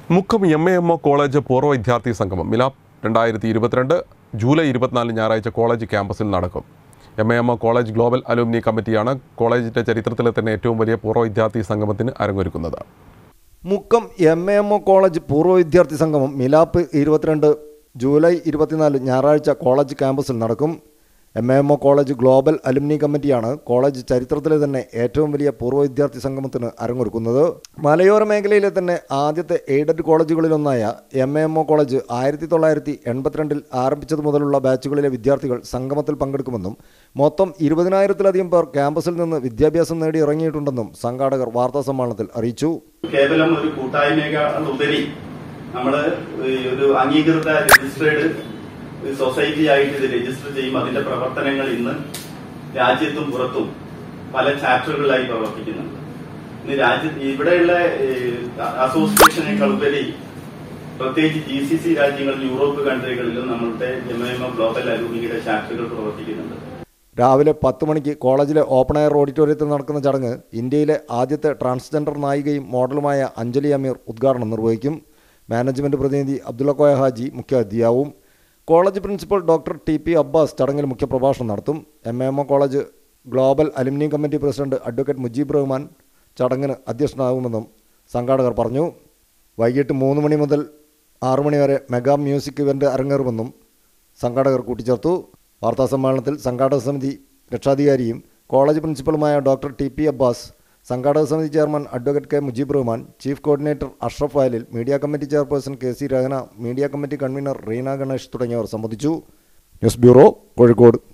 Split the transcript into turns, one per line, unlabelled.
Mukkam M A M O college പൂർവ്വ വിദ്യാർത്ഥി സംഗമം മിലാപ് രണ്ടായിരത്തി ഇരുപത്തിരണ്ട് ജൂലൈ ഇരുപത്തിനാല് ഞായറാഴ്ച കോളേജ് ക്യാമ്പസിൽ നടക്കും M A M O college global alumni കമ്മിറ്റിയാണ് കോളേജിൻ്റെ ചരിത്രത്തിലെ തന്നെ ഏറ്റവും വലിയ പൂർവ്വ വിദ്യാർത്ഥി സംഗമത്തിന് അരങ്ങൊരുക്കുന്നത്
Mukkam M A M O college പൂർവ്വ വിദ്യാർത്ഥി സംഗമം മിലാപ്പ് ഇരുപത്തിരണ്ട് ജൂലൈ ഇരുപത്തിനാല് ഞായറാഴ്ച കോളേജ് ക്യാമ്പസിൽ നടക്കും M A M O college global alumni കമ്മിറ്റിയാണ് കോളേജ് ചരിത്രത്തിലെ തന്നെ ഏറ്റവും വലിയ പൂർവ്വ വിദ്യാർത്ഥി സംഗമത്തിന് അരങ്ങൊരുക്കുന്നത് മലയോര മേഖലയിലെ തന്നെ ആദ്യത്തെ എയ്ഡഡ് കോളേജുകളിലൊന്നായ M A M O college ആയിരത്തി തൊള്ളായിരത്തി എൺപത്തിരണ്ടിൽ ആരംഭിച്ചത് മുതലുള്ള ബാച്ചുകളിലെ വിദ്യാർത്ഥികൾ സംഗമത്തിൽ പങ്കെടുക്കുമെന്നും മൊത്തം ഇരുപതിനായിരത്തിലധികം പേർ ക്യാമ്പസിൽ നിന്ന് വിദ്യാഭ്യാസം നേടി ഇറങ്ങിയിട്ടുണ്ടെന്നും സംഘാടകർ വാർത്താസമ്മേളനത്തിൽ അറിയിച്ചു
കേവലം ഒരു കൂട്ടായ്മയേക്കാൾ ഉപരി നമ്മൾ ഒരു അംഗീകൃത രജിസ്ട്രേഡ് സൊസൈറ്റി ആയിട്ട് ഇത് രജിസ്റ്റർ ചെയ്യും അതിന്റെ പ്രവർത്തനങ്ങൾ ഇന്ന് രാജ്യത്തും പുറത്തും പല ചാപ്റ്ററുകളായി പ്രവർത്തിക്കുന്നുണ്ട് ഇന്ന് രാജ്യ ഇവിടെയുള്ള അസോസിയേഷനേക്കാൾ ഉപരി പ്രത്യേകിച്ച് ജി സി സി രാജ്യങ്ങളിൽ യൂറോപ്പ് കൺട്രികളിലും നമ്മളുടെ എം എം എം ഗ്ലോബൽ അലൂമിനിയുടെ ചാപ്റ്ററുകൾ പ്രവർത്തിക്കുന്നുണ്ട്
രാവിലെ പത്ത് മണിക്ക് കോളേജിലെ ഓപ്പൺ എയർ ഓഡിറ്റോറിയത്തിൽ നടക്കുന്ന ചടങ്ങ് ഇന്ത്യയിലെ ആദ്യത്തെ ട്രാൻസ്ജെൻഡർ നായികയും മോഡലുമായ അഞ്ജലി അമീർ ഉദ്ഘാടനം നിർവഹിക്കും മാനേജ്മെന്റ് പ്രതിനിധി അബ്ദുള്ള കോയ ഹാജി മുഖ്യാതിഥിയാവും college principal doctor T P Abbas ചടങ്ങിൽ മുഖ്യപ്രഭാഷണം നടത്തും M M O college global alumni committee president advocate Mujeeb Rahman ചടങ്ങിന് അധ്യക്ഷനാകുമെന്നും സംഘാടകർ പറഞ്ഞു വൈകിട്ട് മൂന്ന് മണി മുതൽ ആറു മണി വരെ മെഗാ മ്യൂസിക് ഇവന്റ് അരങ്ങേറുമെന്നും സംഘാടകർ കൂട്ടിച്ചേർത്തു വാർത്താസമ്മേളനത്തിൽ സംഘാടക സമിതി രക്ഷാധികാരിയും കോളേജ് പ്രിൻസിപ്പലുമായ ഡോക്ടർ ടി പി അബ്ബാസ് സംഘാടക സമിതി chairman advocate K Mujeeb Rahman chief coordinator Ashraf Vayalil media committee chairperson K C Rahana media committee convener Reena Ganesh തുടങ്ങിയവർ സംബന്ധിച്ചു ന്യൂസ് ബ്യൂറോ കോഴിക്കോട്